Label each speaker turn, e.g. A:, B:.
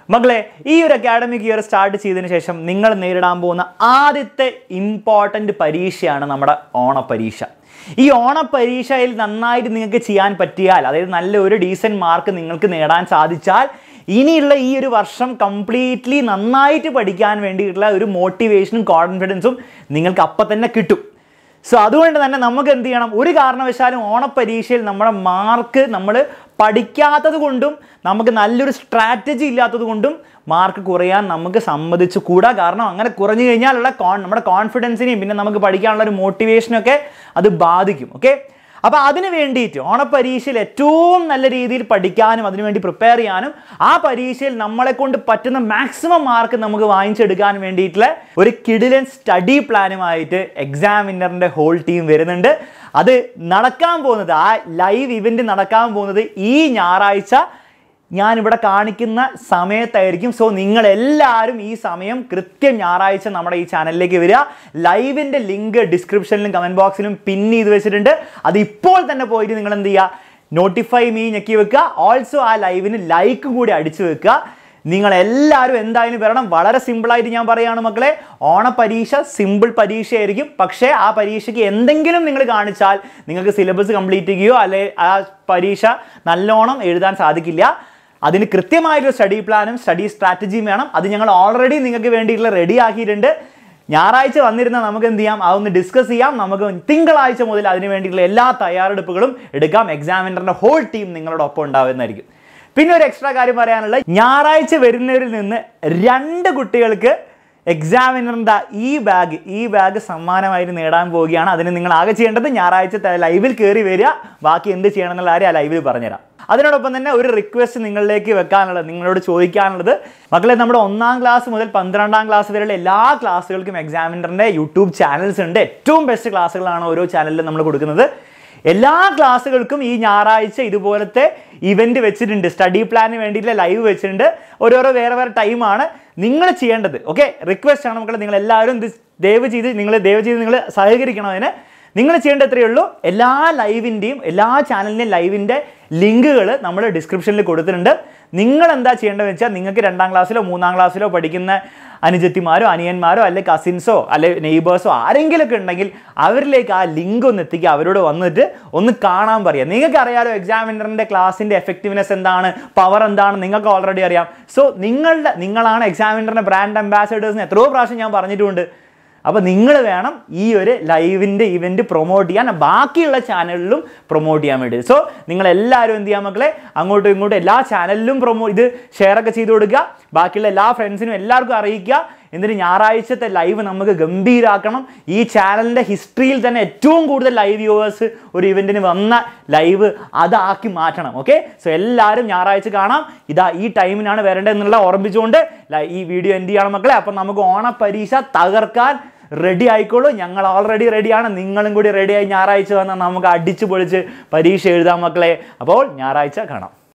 A: മകളെ ഈ ഒരു അക്കാഡമിക് ഇയർ സ്റ്റാർട്ട് ചെയ്തതിന് ശേഷം നിങ്ങൾ നേരിടാൻ പോകുന്ന ആദ്യത്തെ ഇമ്പോർട്ടൻ്റ് പരീക്ഷയാണ് നമ്മുടെ ഓണപ്പരീക്ഷ ഈ ഓണപ്പരീക്ഷയിൽ നന്നായിട്ട് നിങ്ങൾക്ക് ചെയ്യാൻ പറ്റിയാൽ അതായത് നല്ല ഒരു ഡീസൻറ്റ് മാർക്ക് നിങ്ങൾക്ക് നേടാൻ സാധിച്ചാൽ ഇനിയുള്ള ഈ ഒരു വർഷം കംപ്ലീറ്റ്ലി നന്നായിട്ട് പഠിക്കാൻ വേണ്ടിയിട്ടുള്ള ഒരു മോട്ടിവേഷനും കോൺഫിഡൻസും നിങ്ങൾക്ക് അപ്പം തന്നെ കിട്ടും സോ അതുകൊണ്ട് തന്നെ നമുക്ക് എന്ത് ചെയ്യണം ഒരു കാരണവശാലും ഓണപ്പരീക്ഷയിൽ നമ്മുടെ മാർക്ക് നമ്മൾ പഠിക്കാത്തത് കൊണ്ടും നമുക്ക് നല്ലൊരു സ്ട്രാറ്റജി ഇല്ലാത്തത് കൊണ്ടും മാർക്ക് കുറയാൻ നമുക്ക് സമ്മതിച്ചു കൂടാ കാരണം അങ്ങനെ കുറഞ്ഞു കഴിഞ്ഞാലുള്ള കോൺ നമ്മുടെ കോൺഫിഡൻസിനെയും പിന്നെ നമുക്ക് പഠിക്കാനുള്ള ഒരു മോട്ടിവേഷനൊക്കെ അത് ബാധിക്കും ഓക്കെ അപ്പോൾ അതിന് വേണ്ടിയിട്ട് ഓണപ്പരീക്ഷയിൽ ഏറ്റവും നല്ല രീതിയിൽ പഠിക്കാനും അതിനുവേണ്ടി പ്രിപ്പയർ ചെയ്യാനും ആ പരീക്ഷയിൽ നമ്മളെ കൊണ്ട് പറ്റുന്ന മാക്സിമം മാർക്ക് നമുക്ക് വാങ്ങിച്ചെടുക്കാൻ വേണ്ടിയിട്ടുള്ള ഒരു കിഡിലൻ സ്റ്റഡി പ്ലാനുമായിട്ട് എക്സാമിനറിൻ്റെ ഹോൾ ടീം വരുന്നുണ്ട് അത് നടക്കാൻ പോകുന്നത് ആ ലൈവ് ഇവൻ്റ് നടക്കാൻ പോകുന്നത് ഈ ഞായറാഴ്ച ഞാനിവിടെ കാണിക്കുന്ന സമയത്തായിരിക്കും സോ നിങ്ങൾ എല്ലാവരും ഈ സമയം കൃത്യം ഞായറാഴ്ച നമ്മുടെ ഈ ചാനലിലേക്ക് വരിക ലൈവിൻ്റെ ലിങ്ക് ഡിസ്ക്രിപ്ഷനിലും കമൻറ്റ് ബോക്സിലും പിൻ ചെയ്ത് വെച്ചിട്ടുണ്ട് അത് ഇപ്പോൾ തന്നെ പോയിട്ട് നിങ്ങൾ എന്ത് ചെയ്യുക നോട്ടിഫൈ മീ ഞെക്കി വെക്കുക ഓൾസോ ആ ലൈവിന് ലൈക്ക് കൂടി അടിച്ചു വെക്കുക നിങ്ങൾ എല്ലാവരും എന്തായാലും വരണം വളരെ സിമ്പിളായിട്ട് ഞാൻ പറയുകയാണ് മക്കളെ ഓണപരീക്ഷ സിമ്പിൾ പരീക്ഷയായിരിക്കും പക്ഷേ ആ പരീക്ഷയ്ക്ക് എന്തെങ്കിലും നിങ്ങൾ കാണിച്ചാൽ നിങ്ങൾക്ക് സിലബസ് കംപ്ലീറ്റ് ചെയ്യുകയോ അല്ലെ ആ പരീക്ഷ നല്ലോണം എഴുതാൻ സാധിക്കില്ല അതിന് കൃത്യമായൊരു സ്റ്റഡി പ്ലാനും സ്റ്റഡി സ്ട്രാറ്റജിയും വേണം അത് ഞങ്ങൾ ഓൾറെഡി നിങ്ങൾക്ക് വേണ്ടിയിട്ടുള്ള റെഡി ആക്കിയിട്ടുണ്ട് ഞായറാഴ്ച വന്നിരുന്ന നമുക്ക് എന്ത് ചെയ്യാം അതൊന്ന് ഡിസ്കസ് ചെയ്യാം നമുക്ക് തിങ്കളാഴ്ച മുതൽ അതിന് വേണ്ടിയിട്ടുള്ള എല്ലാ തയ്യാറെടുപ്പുകളും എടുക്കാം എക്സാമിനറിൻ്റെ ഹോൾ ടീം നിങ്ങളുടെ ഒപ്പം ഉണ്ടാവുന്നതായിരിക്കും പിന്നെ ഒരു എക്സ്ട്രാ കാര്യം പറയാനുള്ളത് ഞായറാഴ്ച വരുന്നവരിൽ നിന്ന് രണ്ട് കുട്ടികൾക്ക് എക്സാമിനറിൻ്റെ ഈ ബാഗ് ഈ ബാഗ് സമ്മാനമായിട്ട് നേടാൻ പോവുകയാണ് അതിന് നിങ്ങൾ ആകെ ചെയ്യേണ്ടത് ഞായറാഴ്ച ലൈവിൽ കയറി വരിക ബാക്കി എന്ത് ചെയ്യണം എന്നുള്ള കാര്യം ആ ലൈവിൽ പറഞ്ഞുതരാം അതിനോടൊപ്പം തന്നെ ഒരു റിക്വസ്റ്റ് നിങ്ങളിലേക്ക് വെക്കാനുള്ളത് നിങ്ങളോട് ചോദിക്കാനുള്ളത് മക്കളെ നമ്മുടെ ഒന്നാം ക്ലാസ് മുതൽ പന്ത്രണ്ടാം ക്ലാസ് വരെയുള്ള എല്ലാ ക്ലാസ്സുകൾക്കും എക്സാമിനറിൻ്റെ യൂട്യൂബ് ചാനൽസ് ഉണ്ട് ഏറ്റവും ബെസ്റ്റ് ക്ലാസ്സുകളാണ് ഓരോ ചാനലിലും നമ്മൾ കൊടുക്കുന്നത് എല്ലാ ക്ലാസ്സുകൾക്കും ഈ ഞായറാഴ്ച ഇതുപോലത്തെ ഇവന്റ് വെച്ചിട്ടുണ്ട് സ്റ്റഡി പ്ലാനിന് വേണ്ടിയിട്ടുള്ള ലൈവ് വെച്ചിട്ടുണ്ട് ഓരോരോ വേറെ വേറെ ടൈമാണ് നിങ്ങൾ ചെയ്യേണ്ടത് ഓക്കെ റിക്വസ്റ്റ് ആണ് മക്കളെ നിങ്ങൾ എല്ലാവരും ഇത് ദയവ് ചെയ്ത് നിങ്ങൾ ദയവ് ചെയ്ത് നിങ്ങൾ സഹകരിക്കണം അതിന് നിങ്ങൾ ചെയ്യേണ്ടത് എത്രയേ ഉള്ളൂ എല്ലാ ലൈവിൻ്റെയും എല്ലാ ചാനലിൻ്റെയും ലൈവിൻ്റെ ലിങ്കുകൾ നമ്മൾ ഡിസ്ക്രിപ്ഷനിൽ കൊടുത്തിട്ടുണ്ട് നിങ്ങൾ എന്താ ചെയ്യേണ്ടതെന്ന് വെച്ചാൽ നിങ്ങൾക്ക് രണ്ടാം ക്ലാസ്സിലോ മൂന്നാം ക്ലാസ്സിലോ പഠിക്കുന്ന അനുജത്തിമാരോ അനിയന്മാരോ അല്ലെ കസിൻസോ അല്ലെ നെയ്ബേഴ്സോ ആരെങ്കിലുമൊക്കെ ഉണ്ടെങ്കിൽ അവരിലേക്ക് ആ ലിങ്ക് ഒന്ന് എത്തിക്കുക അവരോട് വന്നിട്ട് ഒന്ന് കാണാൻ പറയുക നിങ്ങൾക്ക് അറിയാലോ എക്സാമിനറിൻ്റെ ക്ലാസ്സിൻ്റെ എഫക്റ്റീവ്നെസ് എന്താണ് പവർ എന്താണ് നിങ്ങൾക്ക് ഓൾറെഡി അറിയാം സോ നിങ്ങളുടെ നിങ്ങളാണ് എക്സാമിനറിൻ്റെ ബ്രാൻഡ് അംബാസഡേഴ്സിന് എത്രയോ പ്രാവശ്യം ഞാൻ പറഞ്ഞിട്ടുമുണ്ട് അപ്പോൾ നിങ്ങൾ വേണം ഈ ഒരു ലൈവിൻ്റെ ഇവൻറ്റ് പ്രൊമോട്ട് ചെയ്യാൻ ബാക്കിയുള്ള ചാനലിലും പ്രൊമോട്ട് ചെയ്യാൻ വേണ്ടി സോ നിങ്ങൾ എല്ലാവരും എന്ത് ചെയ്യാൻ മക്കളെ അങ്ങോട്ടും ഇങ്ങോട്ടും എല്ലാ ചാനലിലും പ്രൊമോ ഇത് ഷെയർ ഒക്കെ ചെയ്ത് കൊടുക്കുക ബാക്കിയുള്ള എല്ലാ ഫ്രണ്ട്സിനും എല്ലാവർക്കും അറിയിക്കുക എന്നിട്ട് ഞായറാഴ്ചത്തെ ലൈവ് നമുക്ക് ഗംഭീരാക്കണം ഈ ചാനലിൻ്റെ ഹിസ്റ്ററിയിൽ തന്നെ ഏറ്റവും കൂടുതൽ ലൈവ് വ്യൂവേഴ്സ് ഒരു ഇവൻറ്റിന് വന്ന ലൈവ് അതാക്കി മാറ്റണം ഓക്കെ സോ എല്ലാവരും ഞായറാഴ്ച കാണാം ഇതാ ഈ ടൈമിനാണ് വരേണ്ടതെന്നുള്ള ഓർമ്മിച്ചുകൊണ്ട് ലൈ- ഈ വീഡിയോ എന്ത് ചെയ്യണം മക്കളെ അപ്പം നമുക്ക് ഓണപ്പരീക്ഷ തകർക്കാൻ റെഡി ആയിക്കോളൂ ഞങ്ങൾ ഓൾറെഡി റെഡിയാണ് നിങ്ങളും കൂടി റെഡിയായി ഞായറാഴ്ച വന്നാൽ നമുക്ക് അടിച്ചു പൊളിച്ച് പരീക്ഷ എഴുതാം മക്കളെ അപ്പോൾ ഞായറാഴ്ച കാണാം